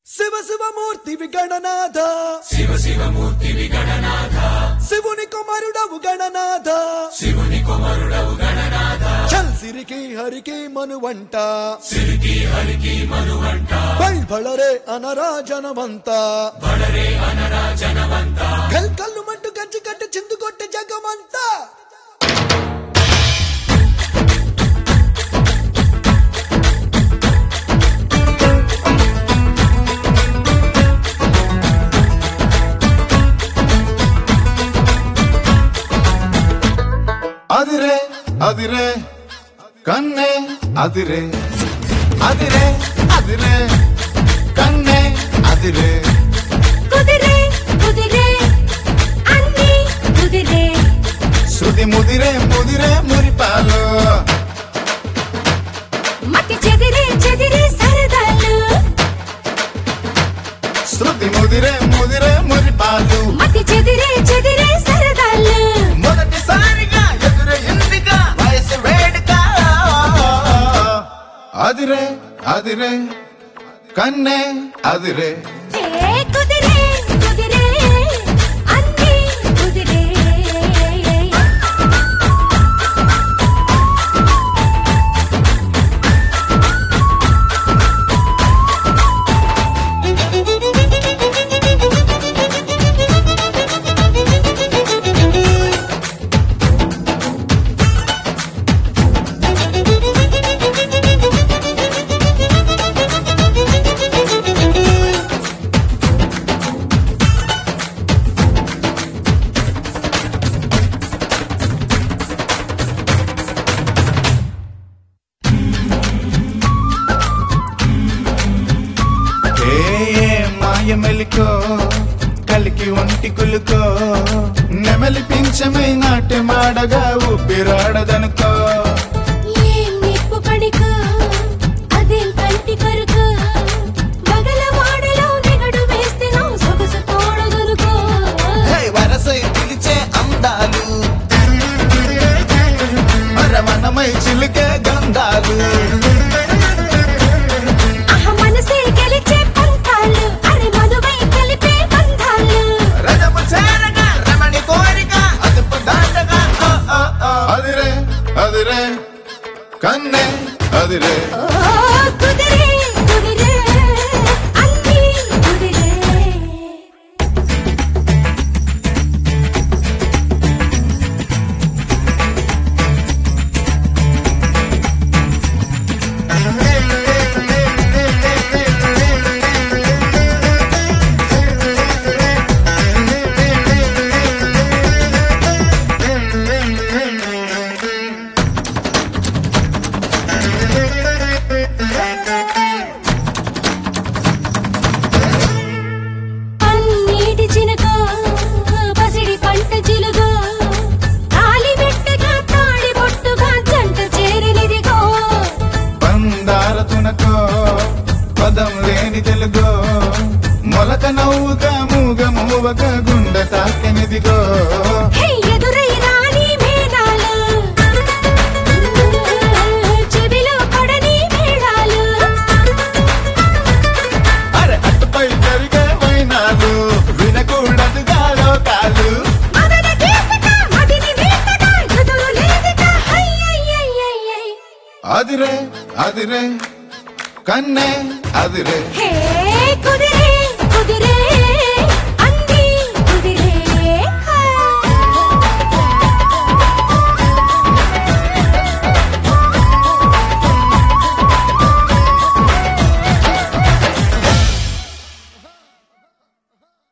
శివ శివమూర్తి విగణనాథ శివ శివమూర్తి విగణనాథ శివుని కుమారుడవు గణనాథ శివుని కుమరుడవు గణనాథ చల్ సిరికి హరికి మనువంట సిరికి హరికి మనువంట బళబళరే అనరాజనమంత బడరే అనరా జనవంత కల్ కల్లు మంటు గజ్జి కట్టి చిందుకొట్టి జగమంతా అదిరే అదిరే కన్నే అదిరే అదిరే అదిరే కన్నే అదిరే కుదిరే కుదిరే అన్ని కుదిరే శృతి ముదిరే ముదిరే మురిపాలు మతి చెదిరే చెదిరే సరదాలు శృతి ముదిరే ముదిరే మురిపాలు మతి చెదిరే చెదిరే సరదాలు మొదటిసారిగా ఎదురే ఇందిగా వయసు వేడుక అదిరే అదిరే కన్నే అదిరే ఏ కుదిరే కుదిరే అన్ని కుదిరే ఏ ఏ మాయ మెలికో కలికి ఒంటి కులుకో నెమలి పింఛమై నాట్య మాడగా ఊపిరాడదనుకో ఏం నిప్పు పడికో అదేం కంటి కొరుకు మగలవాడలో నిగడు వేస్తే నా సొగసు తోడగలుకో హే వరసై పిలిచే అందాలు మరమనమై చిలికే గంధాలు అహ మనసే గెలిచే పంతాలు అరే మధువై కలిపే బంధాలు రజము చేరగా రమణి కోరిక అదుపు దాటగా ఆ, ఆ, ఆ. అదిరే అదిరే కన్నే అదిరే ఓ కుదిరే కుదిరే అన్ని కుదిరే అన్నిటి చినకో పసిడి పంట చిలుగో తాలి పెట్టగా తాడి బొట్టుగా జంట చేరనిదిగో బందార తునకో పదం లేని తెలుగో మొలక నవ్వుగా మూగ మూవక గుండె తాకెనిదిగో హే ఎదురై రాని మేనాలు చెవిలో పడని మేళాలు అరే అటుపై జరిగే వైనాలు వినకూడదుగా లోకాలు మదన గీతక మదిని వీతక ఎదురు లేదిక హయ్యయ్యయ్యయ్యయ్ అదిరే అదిరే కన్నే అదిరే హే